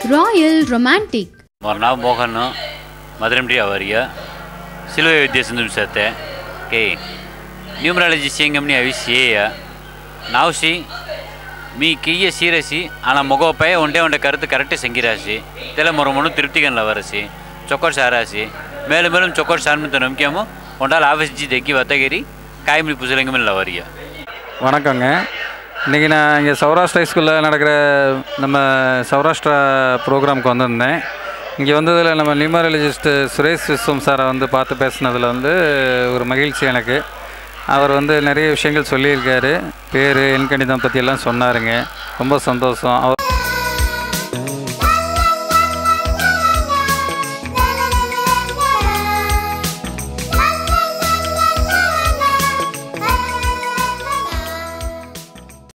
royal romantic ମୋର ନାଁ ମୋହନ ମଦରମଟି ଆୱାରିଆ ସିଲୁଏ ವಿದ್ಯೆ ಸಂದುಮಿಸತ್ತೆ ಕೆ ನ್ಯೂಮರಾಲಜಿ ಸಿಂಗಮ್ನಿ ಅವಿಸಿಯೇಯ ನಾವ್ಸಿ మీ కియ్య సీరసి అలా మగోపై ఉండే ఉండే కరుతు కరెక్ట్ సంగిరాసి తెల మొరమును తిరుప్తిగన్ల వరసి చొక్కటి సారాసి మేలు మేலும் చొక్కటి సార్మిత నమ్మికాము ఉండాలి ఆఫీస్ జీ దెక్కి వత్తగిరి காய்மொழி புசலிங்கமில்ல வரிய வணக்கங்க இன்றைக்கி நான் இங்கே சௌராஷ்டிரா ஸ்கூலில் நடக்கிற நம்ம சௌராஷ்டிரா ப்ரோக்ராமுக்கு வந்திருந்தேன் இங்கே வந்ததில் நம்ம நியூமராலஜிஸ்ட்டு சுரேஷ் விஸ்வம் சாரை வந்து பார்த்து பேசுனதில் வந்து ஒரு மகிழ்ச்சி எனக்கு அவர் வந்து நிறைய விஷயங்கள் சொல்லியிருக்காரு பேர் எண்கணிதம் பற்றியெல்லாம் சொன்னாருங்க ரொம்ப சந்தோஷம் அவர்